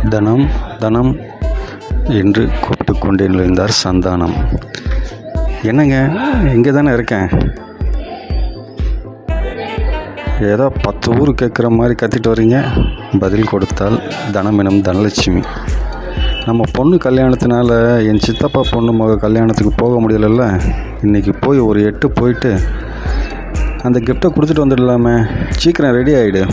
தனம் தனம் என்று கூப்பிட்டு கொண்டே நுழைந்தார் சந்தானம் என்னங்க இங்கே தானே இருக்கேன் ஏதோ பத்து ஊர் கேட்குற மாதிரி கத்திட்டு வர்றீங்க பதில் கொடுத்தால் தனம் எனும் தனலட்சுமி நம்ம பொண்ணு கல்யாணத்தினால என் சித்தப்பா பொண்ணு மக கல்யாணத்துக்கு போக முடியலல்ல இன்றைக்கி போய் ஒரு எட்டு போயிட்டு அந்த கிஃப்ட்டை கொடுத்துட்டு வந்துடலாமே சீக்கிரம் ரெடி ஆகிடு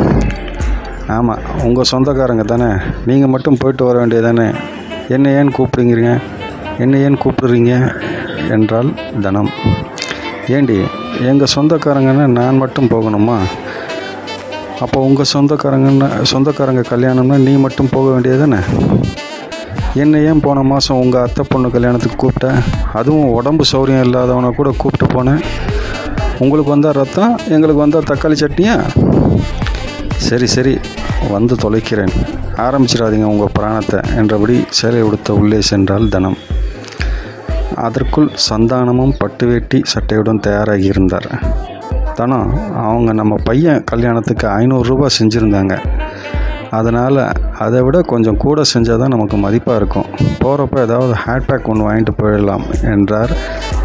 ஆமாம் உங்கள் சொந்தக்காரங்க தானே நீங்கள் மட்டும் போயிட்டு வர வேண்டியதானே என்ன ஏன் கூப்பிடுங்கிறீங்க என்ன ஏன் கூப்பிடுறீங்க என்றால் தனம் ஏண்டி எங்கள் சொந்தக்காரங்கன்னா நான் மட்டும் போகணுமா அப்போ உங்கள் சொந்தக்காரங்கன்னா சொந்தக்காரங்க கல்யாணம்னா நீ மட்டும் போக வேண்டியதானே என்ன ஏன் போன மாதம் உங்கள் அத்தை பொண்ணு கல்யாணத்துக்கு கூப்பிட்டேன் அதுவும் உடம்பு சௌரியம் இல்லாதவனை கூட கூப்பிட்டு போனேன் உங்களுக்கு வந்தால் ரத்தம் எங்களுக்கு வந்தால் தக்காளி சட்னியா சரி சரி வந்து தொலைக்கிறேன் ஆரம்பிச்சிடாதீங்க உங்கள் பிராணத்தை என்றபடி சேலை உடுத்த உள்ளே சென்றால் தனம் அதற்குள் சந்தானமும் பட்டு வேட்டி சட்டையுடன் தயாராகி இருந்தார் தனம் அவங்க நம்ம பையன் கல்யாணத்துக்கு ஐநூறுரூபா செஞ்சுருந்தாங்க அதனால் அதை விட கொஞ்சம் கூட செஞ்சால் தான் நமக்கு மதிப்பாக இருக்கும் போகிறப்ப ஏதாவது ஹேட்பேக் ஒன்று வாங்கிட்டு போயிடலாம் என்றார்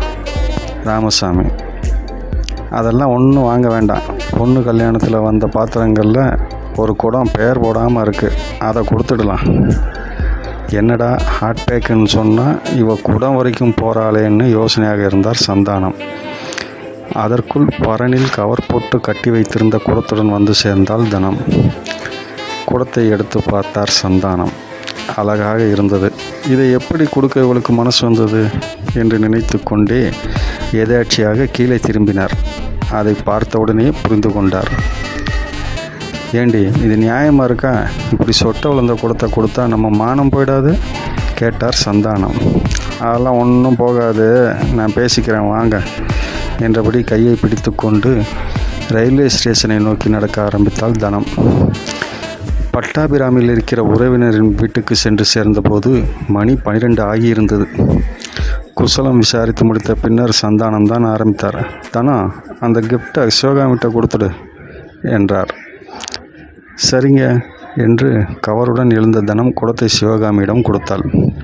ராமசாமி அதெல்லாம் ஒன்றும் வாங்க வேண்டாம் பொண்ணு கல்யாணத்தில் வந்த பாத்திரங்களில் ஒரு குடம் பெயர் போடாமல் இருக்குது அதை கொடுத்துடலாம் என்னடா ஹாட் பேக்குன்னு சொன்னால் இவ குடம் வரைக்கும் போகிறாளேன்னு யோசனையாக இருந்தார் சந்தானம் அதற்குள் பரனில் கவர் போட்டு கட்டி வைத்திருந்த குடத்துடன் வந்து சேர்ந்தால் தனம் குடத்தை எடுத்து பார்த்தார் சந்தானம் அழகாக இருந்தது இதை எப்படி கொடுக்க இவளுக்கு மனசு வந்தது என்று நினைத்து கொண்டே எதாட்சியாக கீழே திரும்பினார் அதை பார்த்தவுடனே புரிந்து கொண்டார் ஏண்டி இது நியாயமாக இருக்கா இப்படி சொட்டை விழுந்த குடத்தை கொடுத்தா நம்ம மானம் போயிடாது கேட்டார் சந்தானம் அதெல்லாம் ஒன்றும் போகாது நான் பேசிக்கிறேன் வாங்க என்றபடி கையை பிடித்து கொண்டு ரயில்வே ஸ்டேஷனை நோக்கி நடக்க ஆரம்பித்தால் தனம் பட்டாபிராமில் இருக்கிற உறவினரின் வீட்டுக்கு சென்று சேர்ந்தபோது மணி பனிரெண்டு ஆகியிருந்தது குசலம் விசாரித்து முடித்த பின்னர் சந்தானம் தான் ஆரம்பித்தார் தனா அந்த கிஃப்டை சிவகாமிட்ட கொடுத்துடு என்றார் சரிங்க என்று கவருடன் எழுந்த தனம் குடத்தை சிவகாமியிடம் கொடுத்தாள்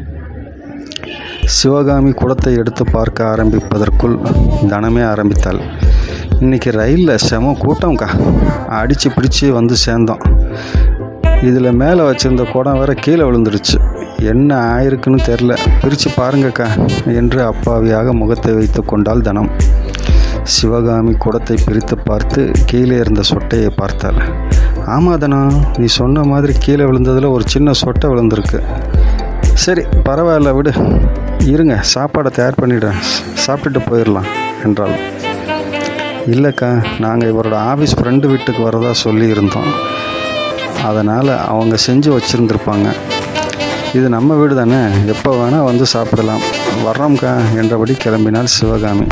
சிவகாமி குடத்தை எடுத்து பார்க்க ஆரம்பிப்பதற்குள் தனமே ஆரம்பித்தாள் இன்னைக்கு ரயிலில் செம கூட்டம்க்கா அடித்து பிடிச்சி வந்து சேர்ந்தோம் இதில் மேலே வச்சுருந்த குடம் வேற கீழே விழுந்துருச்சு என்ன ஆயிருக்குன்னு தெரில பிரித்து பாருங்கக்கா என்று அப்பாவியாக முகத்தை வைத்து கொண்டாள் தனம் சிவகாமி குடத்தை பிரித்து பார்த்து கீழே இருந்த சொட்டையை பார்த்தாள் ஆமாம் தனா நீ சொன்ன மாதிரி கீழே விழுந்ததில் ஒரு சின்ன சொட்டை விழுந்திருக்கு சரி பரவாயில்ல விடு இருங்க சாப்பாடை தயார் பண்ணிடுறேன் சாப்பிட்டுட்டு போயிடலாம் என்றாள் இல்லைக்கா நாங்கள் இவரோட ஆஃபீஸ் ஃப்ரெண்டு வீட்டுக்கு வரதா சொல்லி இருந்தோம் அதனால் அவங்க செஞ்சு வச்சுருந்துருப்பாங்க இது நம்ம வீடு தானே எப்போ வேணால் வந்து சாப்பிடலாம் வர்றோம்க்கா என்றபடி கிளம்பினாள் சிவகாமி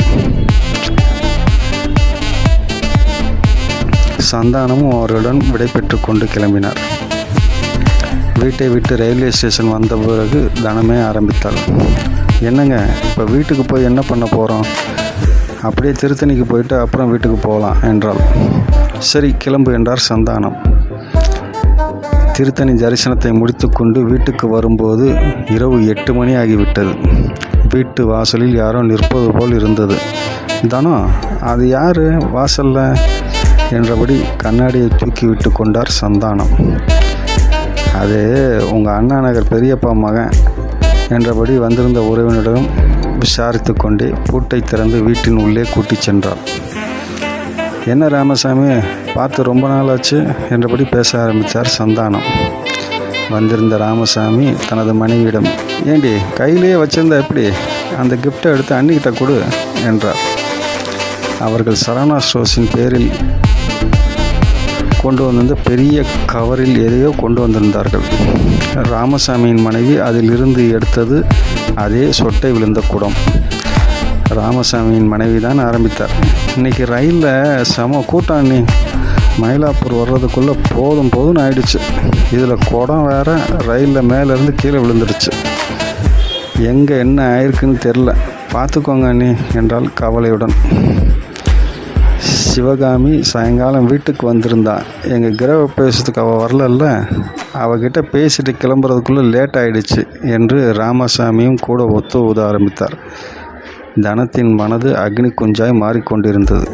சந்தானமும் அவர்களுடன் விடை பெற்று கொண்டு கிளம்பினார் வீட்டை விட்டு ரயில்வே ஸ்டேஷன் வந்த பிறகு தனமே ஆரம்பித்தாள் என்னங்க இப்போ வீட்டுக்கு போய் என்ன பண்ண போகிறோம் அப்படியே திருத்தணிக்கு போயிட்டு அப்புறம் வீட்டுக்கு போகலாம் என்றாள் சரி கிளம்பு என்றார் சந்தானம் திருத்தணி தரிசனத்தை முடித்துக்கொண்டு வீட்டுக்கு வரும்போது இரவு எட்டு மணி ஆகிவிட்டது வீட்டு வாசலில் யாரோ நிற்பது போல் இருந்தது தனோ அது யார் வாசல்ல என்றபடி கண்ணாடியை தூக்கி விட்டு கொண்டார் சந்தானம் அது உங்கள் அண்ணா நகர் பெரியப்பா மகன் என்றபடி வந்திருந்த உறவினரிடம் விசாரித்து கொண்டே பூட்டை திறந்து வீட்டின் உள்ளே கூட்டிச் சென்றார் என்ன ராமசாமி பார்த்து ரொம்ப நாள் ஆச்சு என்றபடி பேச ஆரம்பித்தார் சந்தானம் வந்திருந்த ராமசாமி தனது மனைவியிடம் ஏண்டி கையிலேயே வச்சிருந்தா எப்படி அந்த கிஃப்டை எடுத்து அண்ணிக்கிட்ட கொடு என்றார் அவர்கள் சரவணா ஸ்டோர்ஸின் பேரில் கொண்டு வந்திருந்த பெரிய கவரில் எதையோ கொண்டு வந்திருந்தார்கள் ராமசாமியின் மனைவி அதிலிருந்து எடுத்தது அதே சொட்டை விழுந்த குடம் ராமசாமியின் மனைவி தான் ஆரம்பித்தார் இன்னைக்கு ரயிலில் செம கூட்டம் நீ மயிலாப்பூர் வர்றதுக்குள்ளே போதும் போதும்னு ஆயிடுச்சு இதில் குடம் வேற ரயிலில் மேலேருந்து கீழே விழுந்துடுச்சு எங்கே என்ன ஆயிருக்குன்னு தெரில பார்த்துக்கோங்க அண்ணி என்றால் கவலையுடன் சிவகாமி சாயங்காலம் வீட்டுக்கு வந்திருந்தா எங்கள் கிரக பேசுறதுக்கு அவள் வரலல்ல அவகிட்ட பேசிட்டு கிளம்புறதுக்குள்ளே லேட் ஆயிடுச்சு என்று ராமசாமியும் கூட ஒத்து ஊத ஆரம்பித்தார் தனத்தின் மனது அக்னி குஞ்சாய் மாறிக்கொண்டிருந்தது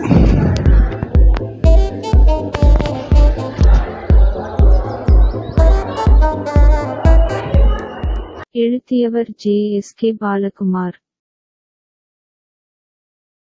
எழுதியவர் ஜே எஸ் கே பாலகுமார்